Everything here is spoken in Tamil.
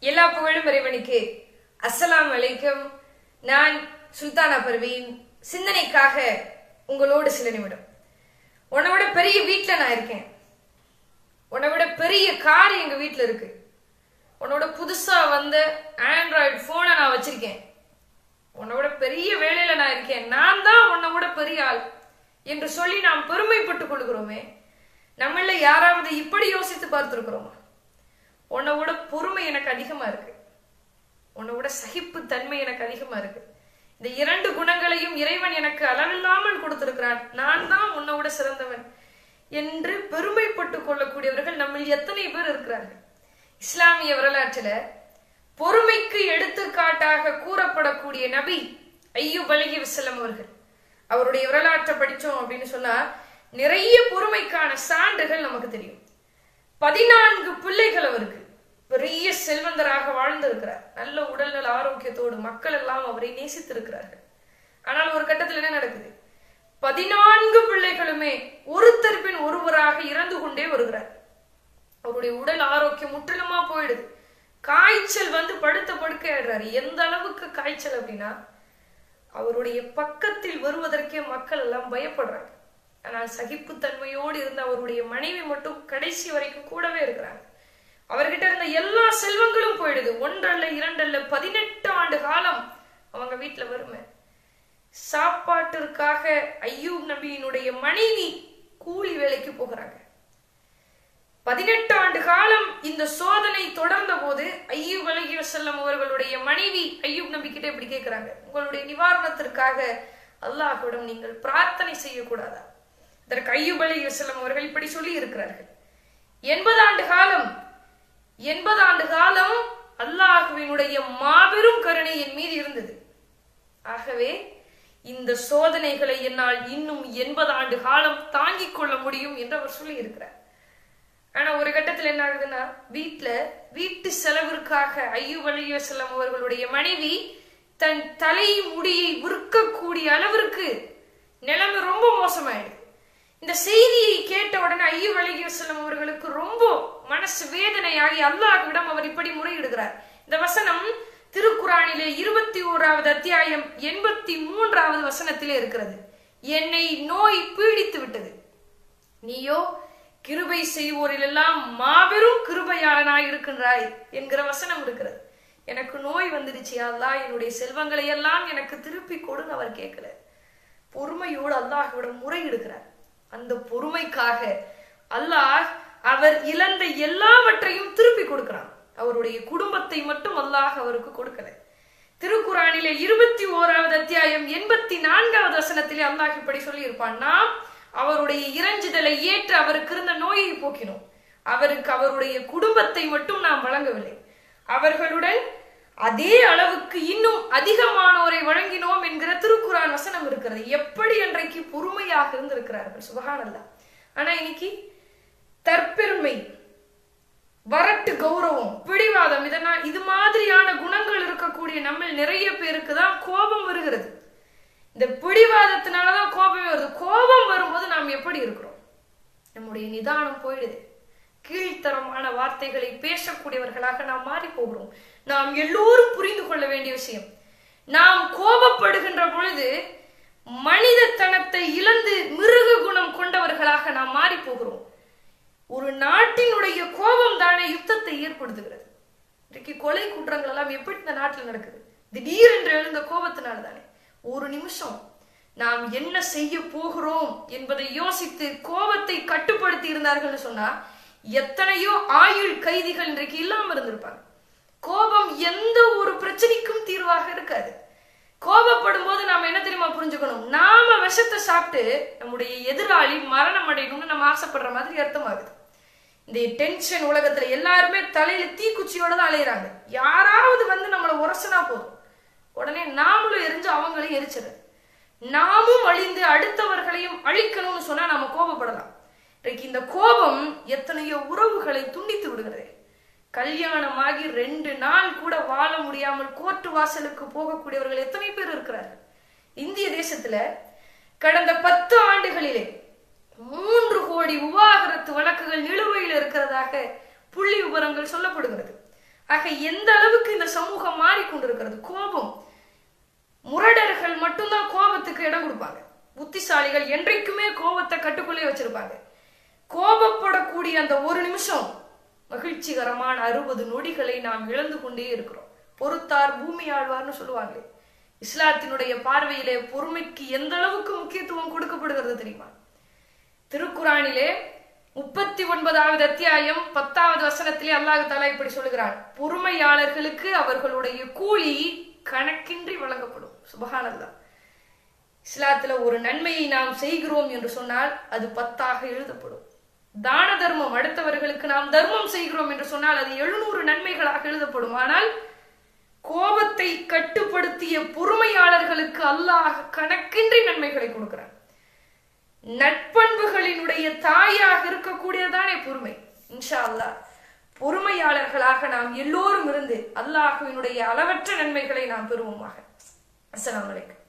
எல்லா புகழும் இறைவனுக்கு அஸ்ஸலாமு அலைக்கும் நான் சுல்தானா பர்வீன் சிந்தனைக்காக உங்களோடு சில நிமிடம் உன்னை விட பெரிய வீட்டில் நான் இருக்கேன் உன்னை விட பெரிய கார் எங்க வீட்டில் இருக்கு உன்னோட புதுசா வந்த ஆண்ட்ராய்டு போனை நான் வச்சிருக்கேன் உன்னை விட பெரிய வேலையில நான் இருக்கேன் நான் தான் உன்னை விட பெரிய ஆள் என்று சொல்லி நாம் பெருமைப்பட்டுக் கொள்கிறோமே நம்மள யாராவது இப்படி யோசித்து பார்த்திருக்கிறோமா உன்னை விட பொறுமை எனக்கு அதிகமா இருக்கு உன்னை விட சகிப்பு தன்மை எனக்கு அதிகமா இருக்கு இந்த இரண்டு குணங்களையும் இறைவன் எனக்கு அளவில்லாமல் கொடுத்திருக்கிறான் நான் தான் உன்னை விட சிறந்தவன் என்று பெருமைப்பட்டுக் கொள்ளக்கூடியவர்கள் நம்மில் எத்தனை பேர் இருக்கிறார்கள் இஸ்லாமிய வரலாற்றுல பொறுமைக்கு எடுத்துக்காட்டாக கூறப்படக்கூடிய நபி ஐயூப் அலகி வசல்லம் அவர்கள் அவருடைய வரலாற்றை படிச்சோம் அப்படின்னு சொன்னா நிறைய பொறுமைக்கான சான்றுகள் நமக்கு தெரியும் பதினான்கு பிள்ளைகள் அவருக்கு பெரிய செல்வந்தராக வாழ்ந்திருக்கிறார் நல்ல உடல்நல ஆரோக்கியத்தோடு மக்கள் எல்லாம் அவரை நேசித்திருக்கிறார்கள் ஆனால் ஒரு கட்டத்தில் என்ன நடக்குது பதினான்கு பிள்ளைகளுமே ஒருத்தர் பின் ஒருவராக இறந்து கொண்டே வருகிறார் அவருடைய உடல் ஆரோக்கியம் முற்றிலுமா போயிடுது காய்ச்சல் வந்து படுத்த படுக்க ஆயிடுறாரு எந்த அளவுக்கு காய்ச்சல் அப்படின்னா அவருடைய பக்கத்தில் வருவதற்கே மக்கள் எல்லாம் பயப்படுறாங்க ஆனால் சகிப்புத்தன்மையோடு இருந்த அவருடைய மனைவி மட்டும் கடைசி வரைக்கும் கூடவே இருக்கிறாங்க அவர்கிட்ட இருந்த எல்லா செல்வங்களும் போயிடுது ஒன்றல்ல இரண்டல்ல பதினெட்டு ஆண்டு காலம் அவங்க வீட்டுல வறுமை சாப்பாட்டிற்காக ஐயூப் நபியினுடைய மனைவி கூலி வேலைக்கு போகிறாங்க பதினெட்டு ஆண்டு காலம் இந்த சோதனை தொடர்ந்த போது ஐயூப் அலகி வசல்லம் அவர்களுடைய மனைவி ஐயூப் நபி கிட்ட இப்படி கேட்கிறாங்க உங்களுடைய நிவாரணத்திற்காக அல்லாஹ்விடம் நீங்கள் பிரார்த்தனை செய்யக்கூடாதா இதற்கு ஐயூப் அலி வசல்லம் அவர்கள் இப்படி சொல்லி இருக்கிறார்கள் எண்பது ஆண்டு காலம் எண்பது ஆண்டு காலம் அல்லாஹுவினுடைய மாபெரும் கருணை என் மீது இருந்தது ஆகவே இந்த சோதனைகளை என்னால் இன்னும் எண்பது ஆண்டு காலம் தாங்கிக் கொள்ள முடியும் என்று அவர் சொல்லி இருக்கிறார் ஆனா ஒரு கட்டத்துல என்ன ஆகுதுன்னா வீட்டுல வீட்டு செலவிற்காக ஐயூப் அலி வசல்லம் அவர்களுடைய மனைவி தன் தலை முடியை விற்கக்கூடிய அளவிற்கு நிலைமை ரொம்ப மோசமாயிடுது இந்த செய்தியை கேட்ட உடனே ஐயூப் அலி வசல்லம் அவர்களுக்கு ரொம்ப மனசு வேதனையாகி அல்லாஹ்விடம் அவர் இப்படி முறையிடுகிறார் இந்த வசனம் திருக்குறானிலே இருபத்தி ஓராவது அத்தியாயம் எண்பத்தி மூன்றாவது வசனத்திலே இருக்கிறது என்னை நோய் பீடித்து விட்டது நீயோ கிருபை செய்வோரிலெல்லாம் மாபெரும் கிருபையாளனாய் இருக்கின்றாய் என்கிற வசனம் இருக்கிறது எனக்கு நோய் வந்துடுச்சு அல்லா என்னுடைய செல்வங்களை எல்லாம் எனக்கு திருப்பி கொடுன்னு அவர் கேட்கல பொறுமையோடு அல்லாஹ்விடம் முறையிடுகிறார் அந்த பொறுமைக்காக அல்லாஹ் அவர் இழந்த எல்லாவற்றையும் திருப்பி கொடுக்கிறான் அவருடைய குடும்பத்தை மட்டும் அல்லாஹ் அவருக்கு கொடுக்கல திருக்குறானிலே இருபத்தி ஓராவது அத்தியாயம் எண்பத்தி நான்காவது வசனத்திலே அல்லாஹ் இப்படி சொல்லி இருப்பான் நாம் அவருடைய இறைஞ்சுதலை ஏற்று அவருக்கு இருந்த நோயை போக்கினோம் அவருக்கு அவருடைய குடும்பத்தை மட்டும் நாம் வழங்கவில்லை அவர்களுடன் அதே அளவுக்கு இன்னும் அதிகமானோரை வழங்கினோம் என்கிற திருக்குறான் வசனம் இருக்கிறது எப்படி அன்றைக்கு பொறுமையாக இருந்திருக்கிறார்கள் சுபகானல்லா ஆனா இன்னைக்கு தற்பெருமை வரட்டு கௌரவம் பிடிவாதம் இதனால் இது மாதிரியான குணங்கள் இருக்கக்கூடிய நம்ம நிறைய பேருக்கு தான் கோபம் வருகிறது இந்த பிடிவாதத்தினாலதான் கோபமே வருது கோபம் வரும்போது நாம் எப்படி இருக்கிறோம் நம்முடைய நிதானம் போயிடுது கீழ்த்தரமான வார்த்தைகளை பேசக்கூடியவர்களாக நாம் மாறி போகிறோம் நாம் எல்லோரும் புரிந்து கொள்ள வேண்டிய விஷயம் நாம் கோபப்படுகின்ற பொழுது மனிதத்தனத்தை இழந்து மிருக குணம் கொண்டவர்களாக நாம் மாறி போகிறோம் ஒரு நாட்டினுடைய கோபம் தானே யுத்தத்தை ஏற்படுத்துகிறது இன்றைக்கு கொலை குற்றங்கள் எல்லாம் எப்படி இந்த நாட்டில் நடக்குது திடீரென்று எழுந்த கோபத்தினால தானே ஒரு நிமிஷம் நாம் என்ன செய்ய போகிறோம் என்பதை யோசித்து கோபத்தை கட்டுப்படுத்தி இருந்தார்கள் சொன்னா எத்தனையோ ஆயுள் கைதிகள் இன்றைக்கு இல்லாம இருந்திருப்பாங்க கோபம் எந்த ஒரு பிரச்சனைக்கும் தீர்வாக இருக்காது கோபப்படும் போது நாம என்ன தெரியுமா புரிஞ்சுக்கணும் நாம விஷத்தை சாப்பிட்டு நம்முடைய எதிராளி மரணம் அடையணும்னு நம்ம ஆசைப்படுற மாதிரி அர்த்தமாகுது இந்த டென்ஷன் உலகத்துல எல்லாருமே தலையில தீக்குச்சியோட தான் அலையிறாங்க யாராவது வந்து நம்மளை உரசனா போதும் உடனே நாமளும் எரிஞ்சு அவங்களையும் எரிச்சிடுறது நாமும் அழிந்து அடுத்தவர்களையும் அழிக்கணும்னு சொன்னா நாம கோபப்படலாம் இன்றைக்கு இந்த கோபம் எத்தனையோ உறவுகளை துண்டித்து விடுகிறது கல்யாணமாகி ரெண்டு நாள் கூட வாழ முடியாமல் கோர்ட்டு வாசலுக்கு போகக்கூடியவர்கள் எத்தனை பேர் இருக்கிறார்கள் இந்திய தேசத்துல கடந்த பத்து ஆண்டுகளிலே மூன்று கோடி விவாகரத்து வழக்குகள் நிலுவையில் இருக்கிறதாக புள்ளி விவரங்கள் சொல்லப்படுகிறது ஆக எந்த அளவுக்கு இந்த சமூகம் மாறிக்கொண்டிருக்கிறது கோபம் முரடர்கள் மட்டும்தான் கோபத்துக்கு இடம் கொடுப்பாங்க புத்திசாலிகள் என்றைக்குமே கோபத்தை கட்டுக்குள்ளே வச்சிருப்பாங்க கோபப்படக்கூடிய அந்த ஒரு நிமிஷம் மகிழ்ச்சிகரமான அறுபது நொடிகளை நாம் இழந்து கொண்டே இருக்கிறோம் பொறுத்தார் பூமி ஆழ்வார்னு சொல்லுவாங்களே இஸ்லாத்தினுடைய பார்வையிலே பொறுமைக்கு எந்த அளவுக்கு முக்கியத்துவம் கொடுக்கப்படுகிறது தெரியுமா திருக்குறானிலே முப்பத்தி ஒன்பதாவது அத்தியாயம் பத்தாவது வசனத்திலே அல்லாஹ் தாலா இப்படி சொல்லுகிறான் பொறுமையாளர்களுக்கு அவர்களுடைய கூலி கணக்கின்றி வழங்கப்படும் சுபஹானல்லா இஸ்லாத்துல ஒரு நன்மையை நாம் செய்கிறோம் என்று சொன்னால் அது பத்தாக எழுதப்படும் தான தர்மம் அடுத்தவர்களுக்கு நாம் தர்மம் செய்கிறோம் என்று சொன்னால் அது எழுநூறு நன்மைகளாக எழுதப்படும் ஆனால் கோபத்தை கட்டுப்படுத்திய பொறுமையாளர்களுக்கு அல்லாஹ் கணக்கின்றி நன்மைகளை கொடுக்கிறான் நட்பண்புகளினுடைய தாயாக இருக்கக்கூடியதானே பொறுமை இன்ஷா அல்லாஹ் பொறுமையாளர்களாக நாம் எல்லோரும் இருந்து அல்லாஹுவினுடைய அளவற்ற நன்மைகளை நாம் பெறுவோமாக அஸ்ஸலாமு அலைக்கும்